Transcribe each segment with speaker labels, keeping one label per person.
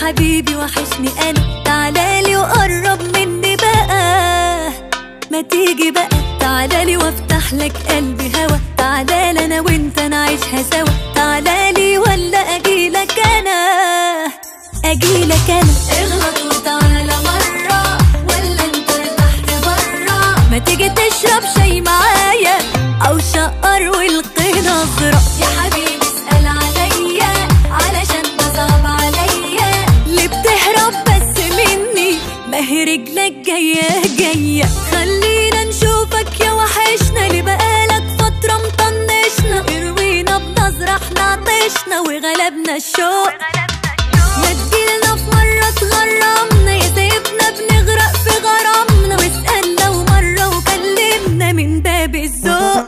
Speaker 1: حبيبي وحشني انا تعالالي وقرب مني بقى ما تيجي بقى تعالالي وافتح لك قلبي هوا تعالالي انا وانت نعيشها سوا تعالالي ولا اجيلك انا اجيلك انا اغلط وتعالى مرة ولا انت ارتحت برا ما تيجي تشرب شاي معايا او شقر والقي نظرة يا حبيبي اسأل عليا علشان تصعب عليا ليه بتهرب بس مني ما هي رجلك جاية جاية خلينا نشوفك يا وحشنا اللي بقالك فترة مطنشنا اروينا بنظرة احنا عطشنا وغلبنا الشوق ما تجيلنا في مرة تغرمنا يا سايبنا بنغرق في غرامنا واسأل لو مرة وكلمنا من باب الذوق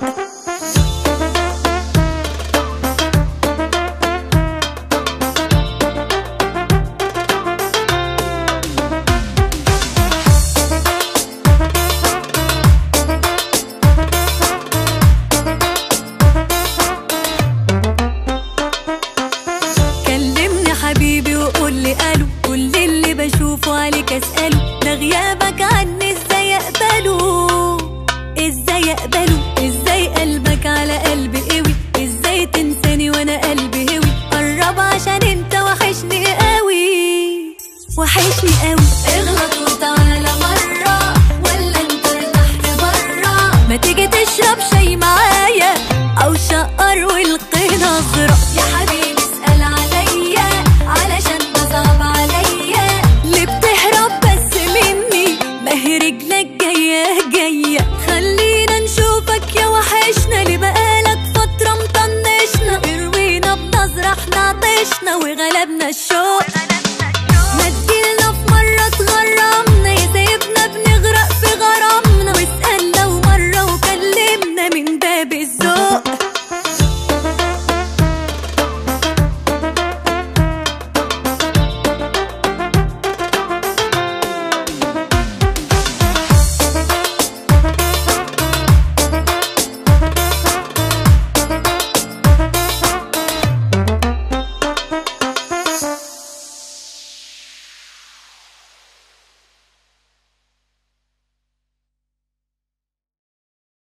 Speaker 1: كلمني حبيبي وقول لي قالوا كل اللي بشوفه عليك اساله ده غيابك عني ازاي اقبله ازاي اقبله ازاي قلبك على قلبي قوي ازاي تنساني وانا قلبي هوي قرب عشان انت وحشني قوي وحشني قوي اغلط وتعالى مرة ولا انت ارتحت برا ما تيجي تشرب شاي معايا او شقر والقي نظرة يا حبيبي اسأل عليا علشان تصعب عليا ليه بتهرب بس مني ما هي رجلك جاية جاية خلينا نشوفك يا وحشنا اللي بقالك فترة مطنشنا اروينا بنظرة احنا عطشنا وغلبنا الشوق